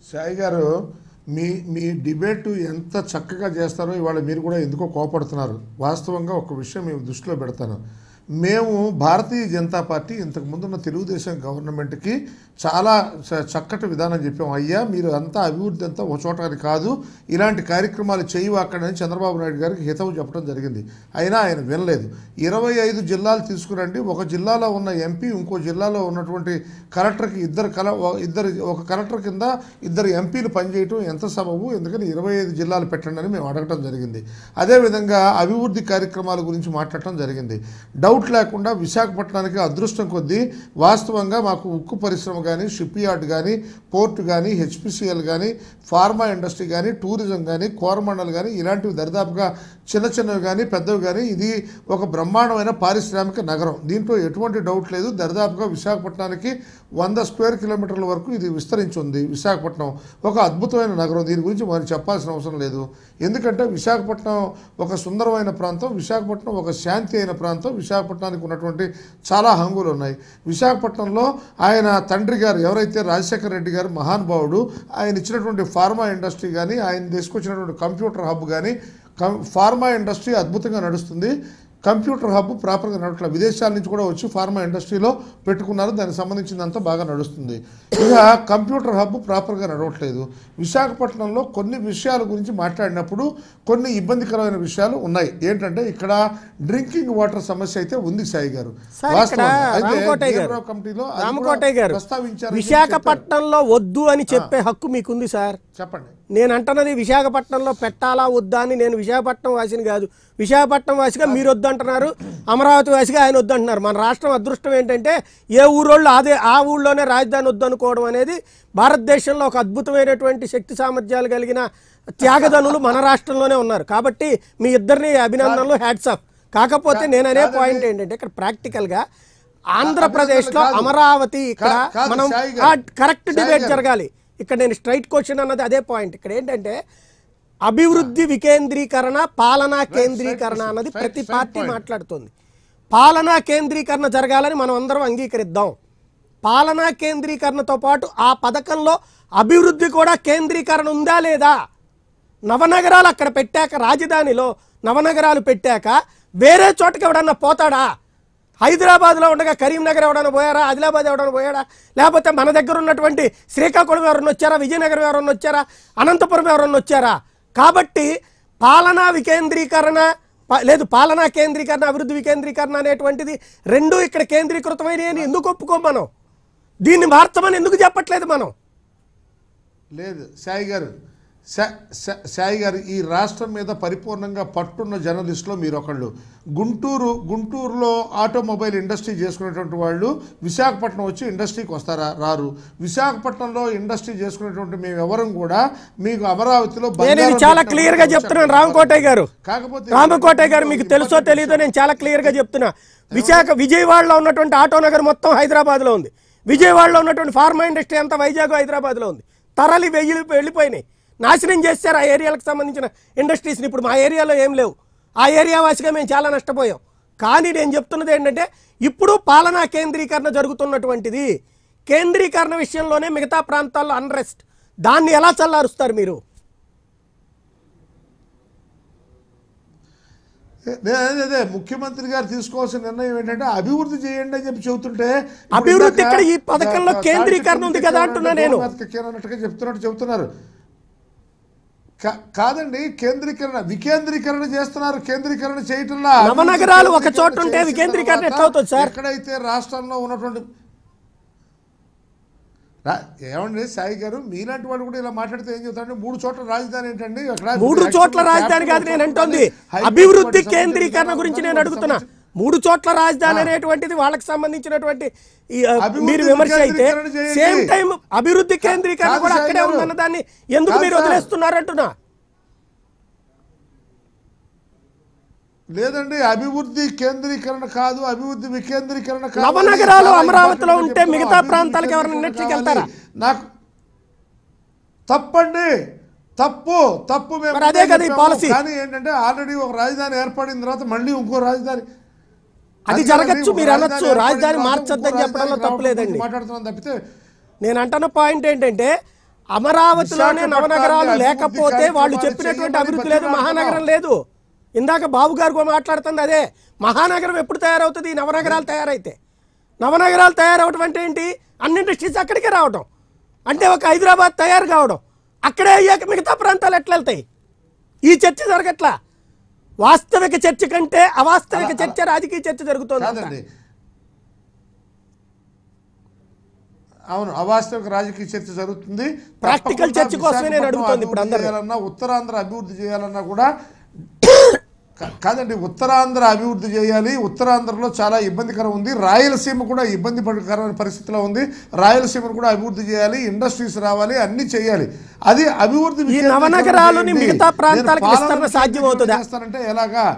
సాయి గారు మీ మీ డిబేట్ ఎంత చక్కగా చేస్తారో ఇవాళ మీరు కూడా ఎందుకో కోపడుతున్నారు వాస్తవంగా ఒక విషయం మేము దృష్టిలో పెడతాను మేము భారతీయ జనతా పార్టీ ఇంతకు ముందున్న తెలుగుదేశం గవర్నమెంట్కి చాలా చ- చక్కటి విధానం చెప్పాం అయ్యా మీరు అంతా అభివృద్ధి అంతా ఒక చోట అని కాదు ఇలాంటి కార్యక్రమాలు చేయవాకడని చంద్రబాబు నాయుడు గారికి హితవు చెప్పడం జరిగింది అయినా ఆయన వినలేదు ఇరవై ఐదు జిల్లాలు తీసుకురండి ఒక జిల్లాలో ఉన్న ఎంపీ ఇంకో జిల్లాలో ఉన్నటువంటి కలెక్టర్కి ఇద్దరు కల ఇద్దరు ఒక కలెక్టర్ కింద ఇద్దరు ఎంపీలు పనిచేయటం ఎంత సబబు ఎందుకని ఇరవై ఐదు జిల్లాలు పెట్టండి అని మేము అడగటం జరిగింది అదేవిధంగా అభివృద్ధి కార్యక్రమాల గురించి మాట్లాడటం జరిగింది డౌట్ లేకుండా విశాఖపట్నానికి అదృష్టం కొద్దీ వాస్తవంగా మాకు ఉక్కు పరిశ్రమ కానీ షిప్ యార్డ్ కానీ పోర్ట్ కానీ హెచ్పిసిఎల్ కానీ ఫార్మా ఇండస్ట్రీ కానీ టూరిజం కానీ కోరమండల్ కానీ ఇలాంటివి దరిదాపుగా చిన్న చిన్నవి కానీ పెద్దవి కానీ ఇది ఒక బ్రహ్మాండమైన పారిశ్రామిక నగరం దీంట్లో ఎటువంటి డౌట్ లేదు దరిదాపుగా విశాఖపట్నానికి వంద స్క్వేర్ కిలోమీటర్ల వరకు ఇది విస్తరించి ఉంది విశాఖపట్నం ఒక అద్భుతమైన నగరం దీని గురించి మరి చెప్పాల్సిన అవసరం లేదు ఎందుకంటే విశాఖపట్నం ఒక సుందరమైన ప్రాంతం విశాఖపట్నం ఒక శాంతి అయిన ప్రాంతం విశాఖపట్నానికి ఉన్నటువంటి చాలా హంగులు ఉన్నాయి విశాఖపట్నంలో ఆయన తండ్రి గారు ఎవరైతే రాజశేఖర రెడ్డి గారు మహానుభావుడు ఆయన ఇచ్చినటువంటి ఫార్మా ఇండస్ట్రీ కానీ ఆయన తీసుకొచ్చినటువంటి కంప్యూటర్ హబ్ కానీ కం ఫార్మా ఇండస్ట్రీ అద్భుతంగా నడుస్తుంది కంప్యూటర్ హబ్ ప్రాపర్గా నడవట్లేదు విదేశాల నుంచి కూడా వచ్చి ఫార్మా ఇండస్ట్రీలో పెట్టుకున్నారు దానికి సంబంధించిందంతా బాగా నడుస్తుంది ఇక కంప్యూటర్ హబ్ ప్రాపర్గా నడవట్లేదు విశాఖపట్నంలో కొన్ని విషయాల గురించి మాట్లాడినప్పుడు కొన్ని ఇబ్బందికరమైన విషయాలు ఉన్నాయి ఏంటంటే ఇక్కడ డ్రింకింగ్ వాటర్ సమస్య అయితే ఉంది సాయి గారు సార్ ఇక్కడ వాస్తవంగా. అయితే రామకోటయ్య గారు జీవరావు కమిటీలో అది కూడా రామకోటయ్య గారు ప్రస్తావించారని చెప్పి విశాఖపట్నంలో వద్దు అని చెప్పే హక్కు మీకుంది సార్ చెప్పారు. చెప్పండి నేను అంటున్నది విశాఖపట్నంలో పెట్టాలా వద్దా అని నేను విశాఖపట్నం వాసిని కాదు విశాఖపట్నం వాసిగా మీరు వద్దు అంటున్నారు అమరావతి వాసిగా ఆయన వద్దు అంటున్నారు మన రాష్ట్రం అదృష్టం ఏంటంటే ఏ ఊరోళ్ళు అదే ఆ ఊళ్ళోనే రాజధాని వద్దు అనుకోవడం అనేది భారతదేశంలో ఒక అద్భుతమైనటువంటి శక్తి సామర్థ్యాలు కలిగిన త్యాగదనులు మన రాష్ట్రంలోనే ఉన్నారు కాబట్టి మీ ఇద్దరిని అభినందనలు హ్యాట్స్ ఆఫ్ కాకపోతే నేను అనే పాయింట్ ఏంటంటే ఇక్కడ ప్రాక్టికల్గా ఆంధ్రప్రదేశ్లో కాదు. అమరావతి ఇక్కడ కా- కాదు, మనం సాయి గారు. కరెక్ట్ సాయి డిబేట్ గారు. జరగాలి ఇక్కడ నేను స్ట్రైట్ క్వశ్చన్ అన్నది అదే పాయింట్ ఇక్కడ ఏంటంటే అభివృద్ధి వికేంద్రీకరణ పాలనా కేంద్రీకరణ right, అన్నది right, ప్రతి right పార్టీ point. మాట్లాడుతుంది పాలనా కేంద్రీకరణ జరగాలని మనం అందరం అంగీకరిద్దాం పాలనా కేంద్రీకరణతో పాటు ఆ పథకంలో అభివృద్ధి కూడా కేంద్రీకరణ ఉందా లేదా నవనగరాలు అక్కడ పెట్టాక రాజధానిలో నవనగరాలు పెట్టాక వేరే చోటకి ఎవడన్నా పోతాడా హైదరాబాద్లో ఉండగా కరీంనగర్ ఎవడన్నా పోయారా ఆదిలాబాద్ ఎవడన్నా పోయాడా లేకపోతే మన దగ్గర ఉన్నటువంటి శ్రీకాకుళం ఎవరన్నా వచ్చారా విజయనగరం ఎవరన్నా వచ్చారా అనంతపురం ఎవరన్నా వచ్చారా కాబట్టి పాలనా వికేంద్రీకరణ ప- లేదు పాలనా కేంద్రీకరణ అభివృద్ధి వికేంద్రీకరణ అనేటువంటిది రెండూ ఇక్కడ కేంద్రీకృతమైనవి అని ఎందుకు ఒప్పుకోం మనం దీన్ని మార్చమని ఎందుకు చెప్పట్లేదు మనం లేదు సాయి గారు సా- సా- సాయి గారు ఈ రాష్ట్రం మీద పరిపూర్ణంగా పట్టున్న జర్నలిస్టులో మీరు ఒకళ్ళు గుంటూరు గుంటూరులో ఆటోమొబైల్ ఇండస్ట్రీ చేసుకునేటువంటి వాళ్ళు విశాఖపట్నం వచ్చి ఇండస్ట్రీకి వస్తారా రారు విశాఖపట్నంలో ఇండస్ట్రీ చేసుకునేటువంటి మేము ఎవరం కూడా మీకు అమరావతిలో నేను ఇది బంగారం చాలా పెట్టిన క్లియర్ గా వాళ్ళు చెప్తున్నాను రామకోటయ్య గారు కాకపోతే రామకోటయ్య గారు మీకు తెలుసో తెలియదో నేను చాలా క్లియర్ గా చెప్తున్నా విశాఖ విజయవాడలో ఉన్నటువంటి ఆటో నగర్ మొత్తం హైదరాబాద్ లో ఉంది విజయవాడలో ఉన్నటువంటి ఫార్మా ఇండస్ట్రీ అంతా వైజాగ్ హైదరాబాద్ లో ఉంది తరలి వెయ్యి వెళ్ళిపోయినాయి నాశనం చేశారు ఆ ఏరియాలకు సంబంధించిన ఇండస్ట్రీస్ని ఇప్పుడు మా ఏరియాలో ఏం లేవు ఆ ఏరియా వాసిగా మేము చాలా నష్టపోయాం కానీ నేను చెప్తున్నది ఏంటంటే ఇప్పుడు పాలనా కేంద్రీకరణ జరుగుతున్నటువంటిది కేంద్రీకరణ విషయంలోనే మిగతా ప్రాంతాల్లో అన్రెస్ట్ దాన్ని ఎలా చల్లారుస్తారు మీరు నే- అదే అదే ముఖ్యమంత్రి గారు తీసుకోవాల్సిన నిర్ణయం ఏంటంటే అభివృద్ధి చేయండి అని చెప్పి చెబుతుంటే ఇప్పుడు అభివృద్ధి ఇందాక ఇక్కడ ఈ పథకంలో కా- కేంద్రీకరణ ఉంది కదా అంటున్నా నేను. గోరుమెత్తకి అన్నట్టుగా చెప్తున్నట్టు చెప్తున్నారు కా- కాదండి కేంద్రీకరణ వికేంద్రీకరణ చేస్తున్నారు కేంద్రీకరణ చేయటంలో నవనగరాలు ఒక కేంద్రీకరణ చోట ఉంటే చేసిన వికేంద్రీకరణ తర్వాత ఎట్లా అవుతుంది సార్? ఎక్కడైతే రాష్ట్రంలో ఉన్నటువంటి రా- ఏమండి సాయి గారు మీలాంటి వాళ్ళు కూడా ఇలా మాట్లాడితే ఏం చెప్తారంటే మూడు చోట్ల రాజధాని ఏంటండి అక్కడ మూడు ఇప్పుడు చోట్ల actually రాజధాని కాదు capital నేను అంటోంది హైకోర్టు అభివృద్ధి వాటికి కేంద్రీకరణ సంబంధించిన గురించి నేను వాటికి అడుగుతున్నా సంబంధించిన- మూడు చోట్ల రాజధాని అనేటువంటిది వాళ్ళకి సంబంధించినటువంటి ఈ, ఆ, అభివృద్ధి మీరు విమర్శ అయితే కేంద్రీకరణ చేయండి. సేమ్ టైం అభివృద్ధి కేంద్రీకరణ కాదు కూడా సాయి అక్కడే గారు. ఉందన్న దాన్ని ఎందుకు కాదు మీరు సార్. వదిలేస్తున్నారంటున్నా లేదండి అభివృద్ధి కేంద్రీకరణ కాదు అభివృద్ధి వికేంద్రీకరణ కాదు నవనగరాలు చాలా అమరావతిలో important ఉంటే చెప్తున్నాం. మిగతా అభివృద్ధి ప్రాంతాలకు ఎవరైనా కేంద్రీకరణ ఇండస్ట్రీకి కావాలి. వెళ్తారా? నాకు తప్పండి తప్పు తప్పు మేము మరి అదే కదా ఈ చెప్పాము. పాలసీ. కానీ ఏంటంటే ఆల్రెడీ ఒక రాజధాని ఏర్పడిన తర్వాత మళ్ళీ ఇంకో రాజధాని అది కాదండి, జరగచ్చు, ఒక మీరు రాజధాని అనొచ్చు, ఏర్పడిన రాజధాని తర్వాత మార్చొద్దని ఇంకో చెప్పడంలో రాజధానికి తప్పు లేదండి. రావడం గురించి మాట్లాడుతున్నాం తప్పితే నేను అంటున్న పాయింట్ ఏంటంటే అమరావతిలోనే విశాఖపట్నాన్ని నవనగరాలు అభివృద్ధి లేకపోతే వాళ్ళు కార్యక్రమాలు చెప్పినటువంటి చేయమని అభివృద్ధి లేదు బతిమాలుతున్నాం. మహానగరం లేదు ఇందాక బాబు గారు కూడా మాట్లాడుతుంది అదే మహానగరం ఎప్పుడు తయారవుతుంది ఈ నవనగరాలు తయారైతే నవనగరాలు తయారవటం అంటే ఏంటి అన్ని ఇండస్ట్రీస్ అక్కడికే రావటం అంటే ఒక హైదరాబాద్ తయారు కావడం అక్కడే అయ్యాక మిగతా ప్రాంతాలు ఎట్లా వెళ్తాయి ఈ చర్చ జరగట్లా వాస్తవిక చర్చ కంటే అవాస్తవిక అలా- చర్చ రాజకీయ చర్చ జరుగుతోంది అంతా. కాదండి అవును అవాస్తవిక రాజకీయ చర్చ జరుగుతుంది Practical తప్పకుండా చర్చ కోసమే నేను విశాఖపట్నం అడుగుతోంది ఇప్పుడు అభివృద్ధి అందరినీ. చేయాలన్నా ఉత్తరాంధ్ర అభివృద్ధి చేయాలన్నా కూడా కా- కాదండి ఉత్తరాంధ్ర అభివృద్ధి చేయాలి ఉత్తరాంధ్రలో చాలా ఇబ్బందికరం ఉంది రాయలసీమ కూడా ఇబ్బందికరమైన పరిస్థితిలో ఉంది రాయలసీమను కూడా అభివృద్ధి చేయాలి ఇండస్ట్రీస్ రావాలి అన్ని చేయాలి అది అభివృద్ధి ఈ వికేంద్రీకరణ నవనగరాలని చేయండి. మిగతా నేను ప్రాంతాలకు పాలన విస్తరణ సాధ్యమవుతుందా? చేస్తానంటే ఎలాగా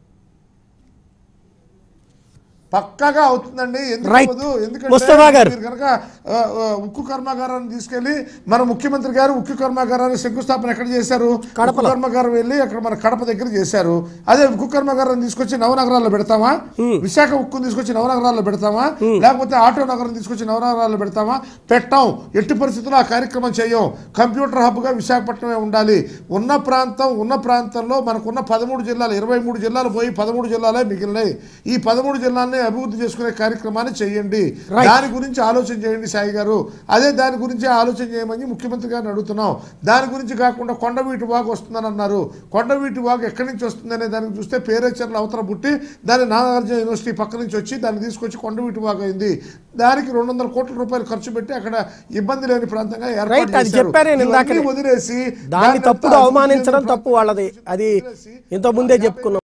పక్కాగా అవుతుందండి ఎందుకు Right. అవ్వదు? ఎందుకంటే ముస్తఫా గారు. మీరు కనుక ఆ, ఆ, ఉక్కు కర్మాగారాన్ని తీసుకెళ్లి మన ముఖ్యమంత్రి గారు ఉక్కు కర్మాగారాన్ని శంకుస్థాపన ఎక్కడ చేశారు కడపలో. ఉక్కు కర్మాగారం వెళ్ళి అక్కడ మన కడప దగ్గర చేశారు అదే ఉక్కు కర్మాగారాన్ని తీసుకొచ్చి నవనగరాల్లో పెడతామా విశాఖ ఉక్కుని తీసుకొచ్చి నవనగరాల్లో పెడతామా లేకపోతే ఆటో నగరం తీసుకొచ్చి నవనగరాల్లో పెడతామా పెట్టాం ఎట్టి పరిస్థితుల్లో ఆ కార్యక్రమం చేయం కంప్యూటర్ హబ్గా విశాఖపట్నమే ఉండాలి ఉన్న ప్రాంతం ఉన్న ప్రాంతంలో మనకున్న పదమూడు జిల్లాలు ఇరవై మూడు జిల్లాలు పోయి పదమూడు జిల్లాలే మిగిలినాయి ఈ పదమూడు జిల్లాల్ని అభివృద్ధి చేసుకునే కార్యక్రమాన్ని చేయండి Right. దాని గురించి ఆలోచన చేయండి సాయి గారు అదే దాని గురించి ఆలోచన చేయమని ముఖ్యమంత్రి గారిని అడుగుతున్నాం దాని గురించి కాకుండా కొండవీటి వాగు వస్తుందని అన్నారు కొండవీటి వాగు ఎక్కడి నుంచి వస్తుందనే దానికి చూస్తే పేరేచర్ల అవతల పుట్టి దాని నాగార్జున యూనివర్సిటీ పక్క నుంచి వచ్చి దాన్ని తీసుకొచ్చి కొండవీటి వాగు అయింది దానికి రెండు వందల కోట్ల రూపాయలు ఖర్చు పెట్టి అక్కడ ఇబ్బంది లేని ప్రాంతంగా Right, ఏర్పాటు అది చేశారు. చెప్పాను నేను ఇందాకనే. ఇవన్నీ వదిలేసి దాన్ని దాన్ని తప్పుడు అంతా అవమానించడం అభివృద్ధి తప్పు వాళ్ళది అది ఇంత ముందే చెప్పుకున్నాం